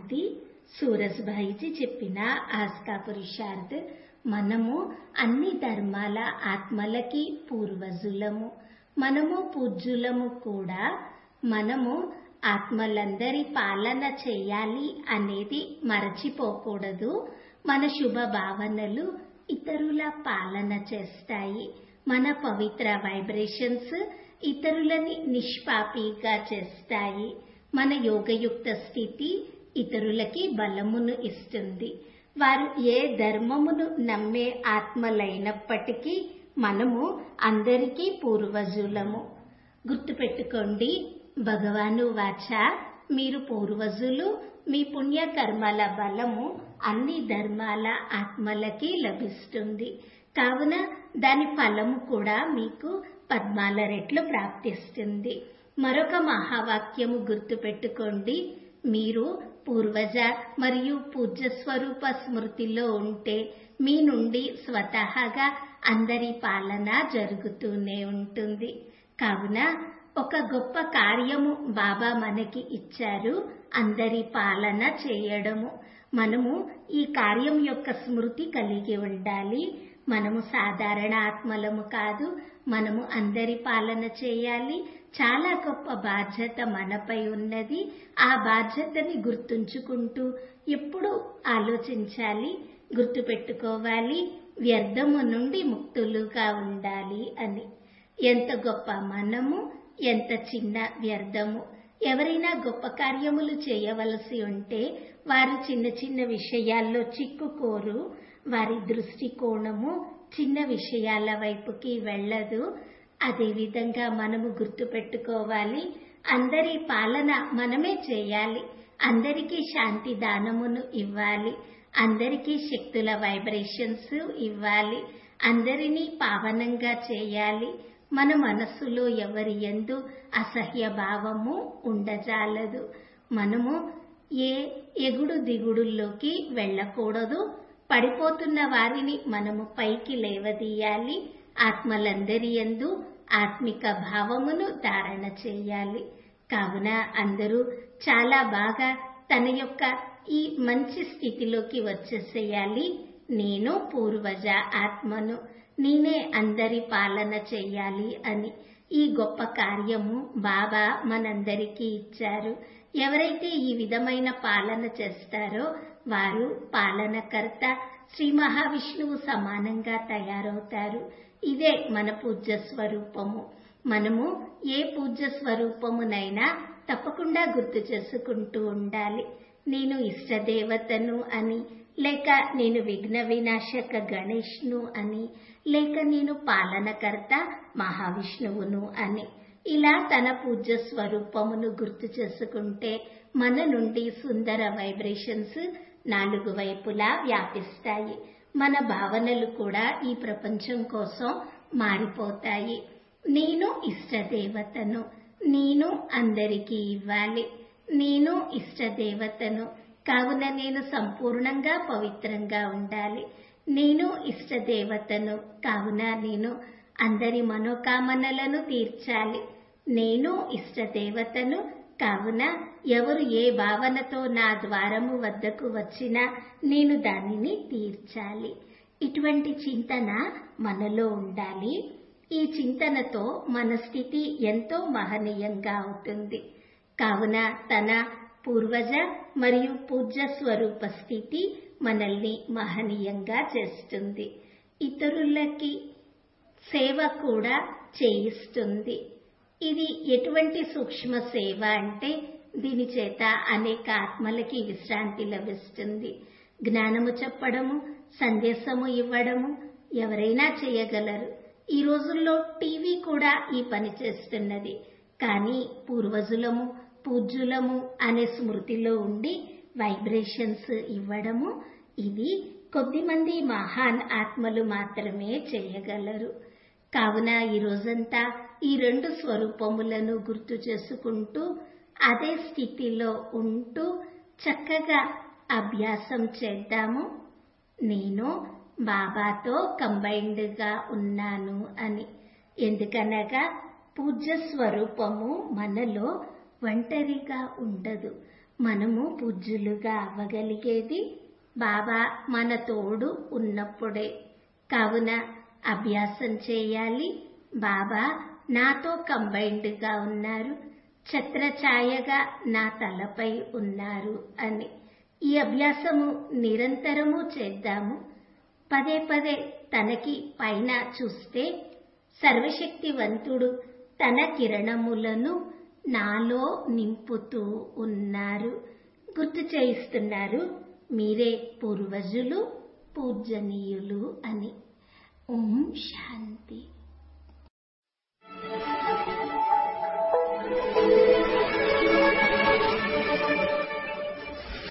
శాంతి సూరజ్భాయిజీ చెప్పిన ఆస్కా పురుషార్థ్ మనము అన్ని ధర్మాల ఆత్మలకి పూర్వజులము మనము పూజ్యులము కూడా మనము ఆత్మలందరి పాలన చేయాలి అనేది మరచిపోకూడదు మన శుభ భావనలు ఇతరుల పాలన చేస్తాయి మన పవిత్ర వైబ్రేషన్స్ ఇతరులని నిష్పాపిగా చేస్తాయి మన యోగయుక్త స్థితి ఇతరులకి బలమును ఇస్తుంది వారు ఏ ధర్మమును నమ్మే ఆత్మలైనప్పటికీ మనము అందరికీ పూర్వజులము గుర్తుపెట్టుకోండి భగవాను వాచ మీరు పూర్వజులు మీ పుణ్యకర్మల బలము అన్ని ధర్మాల ఆత్మలకి లభిస్తుంది కావున దాని ఫలము కూడా మీకు పద్మాల రెట్లు ప్రాప్తిస్తుంది మరొక మహావాక్యము గుర్తుపెట్టుకోండి మీరు పూర్వజ మరియు పూజ్య స్వరూప స్మృతిలో ఉంటే మీ నుండి స్వతహాగా అందరి పాలన జరుగుతూనే ఉంటుంది కావున ఒక గొప్ప కార్యము బాబా మనకి ఇచ్చారు అందరి పాలన చేయడము మనము ఈ కార్యం యొక్క స్మృతి కలిగి ఉండాలి మనము సాధారణ ఆత్మలము కాదు మనము అందరి పాలన చేయాలి చాలా గొప్ప బాధ్యత మనపై ఉన్నది ఆ బాధ్యతని గుర్తుంచుకుంటూ ఎప్పుడు ఆలోచించాలి గుర్తుపెట్టుకోవాలి వ్యర్థము నుండి ముక్తులుగా ఉండాలి అని ఎంత గొప్ప మనము ఎంత చిన్న వ్యర్థము ఎవరైనా గొప్ప కార్యములు చేయవలసి ఉంటే వారు చిన్న చిన్న విషయాల్లో చిక్కుకోరు వారి దృష్టికోణము చిన్న విషయాల వైపుకి వెళ్ళదు అదేవిధంగా మనము గుర్తుపెట్టుకోవాలి అందరి పాలన మనమే చేయాలి అందరికీ శాంతి దానమును ఇవ్వాలి అందరికీ శక్తుల వైబ్రేషన్స్ ఇవ్వాలి అందరినీ పావనంగా చేయాలి మన మనస్సులో ఎవరి ఎందు అసహ్య భావము ఉండజాలదు మనము ఏ ఎగుడు దిగుడుల్లోకి వెళ్ళకూడదు పడిపోతున్న వారిని మనము పైకి లేవదీయాలి ఆత్మలందరి ఎందు ఆత్మిక భావమును ధారణ చేయాలి కావున అందరూ చాలా బాగా తన యొక్క ఈ మంచి స్థితిలోకి వచ్చేసేయాలి నేను పూర్వజ ఆత్మను నేనే అందరి పాలన చెయ్యాలి అని ఈ గొప్ప కార్యము బాబా మనందరికీ ఇచ్చారు ఎవరైతే ఈ విధమైన పాలన చేస్తారో వారు పాలనకర్త శ్రీ మహావిష్ణువు సమానంగా తయారవుతారు ఇదే మన పూజ్య స్వరూపము మనము ఏ పూజ్య స్వరూపమునైనా తప్పకుండా గుర్తు చేసుకుంటూ ఉండాలి నేను ఇష్టదేవతను అని లేక నేను విఘ్న వినాశక గణేష్ను అని లేక నేను పాలనకర్త మహావిష్ణువును అని ఇలా తన పూజ్య స్వరూపమును గుర్తు చేసుకుంటే మన నుండి సుందర వైబ్రేషన్స్ నాలుగు వైపులా వ్యాపిస్తాయి మన భావనలు కూడా ఈ ప్రపంచం కోసం మారిపోతాయి నేను ఇష్టదేవతను నేను అందరికీ ఇవ్వాలి నేను ఇష్టదేవతను కావున నేను సంపూర్ణంగా పవిత్రంగా ఉండాలి నేను ఇష్టదేవతను కావున నేను అందరి మనోకామనలను తీర్చాలి నేను ఇష్టదేవతను కావున ఎవరు ఏ భావనతో నా ద్వారము వద్దకు వచ్చినా నేను దానిని తీర్చాలి ఇటువంటి చింతన మనలో ఉండాలి ఈ చింతనతో మన స్థితి ఎంతో మహనీయంగా అవుతుంది కావున తన పూర్వజ మరియు పూజ్య స్వరూప స్థితి మనల్ని మహనీయంగా చేస్తుంది ఇతరులకి సేవ కూడా చేయిస్తుంది ఇది ఎటువంటి సూక్ష్మ సేవ అంటే దీని చేత అనేక ఆత్మలకి విశ్రాంతి లభిస్తుంది జ్ఞానము చెప్పడము సందేశము ఇవ్వడము ఎవరైనా చేయగలరు ఈ రోజుల్లో టీవీ కూడా ఈ పని చేస్తున్నది కానీ పూర్వజులము పూజ్యులము అనే స్మృతిలో ఉండి వైబ్రేషన్స్ ఇవ్వడము ఇది కొద్దిమంది మహాన్ ఆత్మలు మాత్రమే చేయగలరు కావున ఈ రోజంతా ఈ రెండు స్వరూపములను గుర్తు చేసుకుంటూ అదే స్థితిలో ఉంటూ చక్కగా అభ్యాసం చేద్దాము నేను బాబాతో కంబైన్డ్గా ఉన్నాను అని ఎందుకనగా పూజ్య స్వరూపము మనలో ఒంటరిగా ఉండదు మనము పూజ్యులుగా అవ్వగలిగేది బాబా మన తోడు ఉన్నప్పుడే కావున అభ్యాసం చేయాలి బాబా నాతో కంబైన్డ్ గా ఉన్నారు ఛత్రఛాయగా నా తలపై ఉన్నారు అని ఈ అభ్యాసము నిరంతరము చేద్దాము పదే పదే తనకి పైన చూస్తే సర్వశక్తివంతుడు తన కిరణములను నాలో నింపుతూ ఉన్నారు గుర్తు చేయిస్తున్నారు మీరే పూర్వజులు పూజనీయులు అని ఓం శాంతి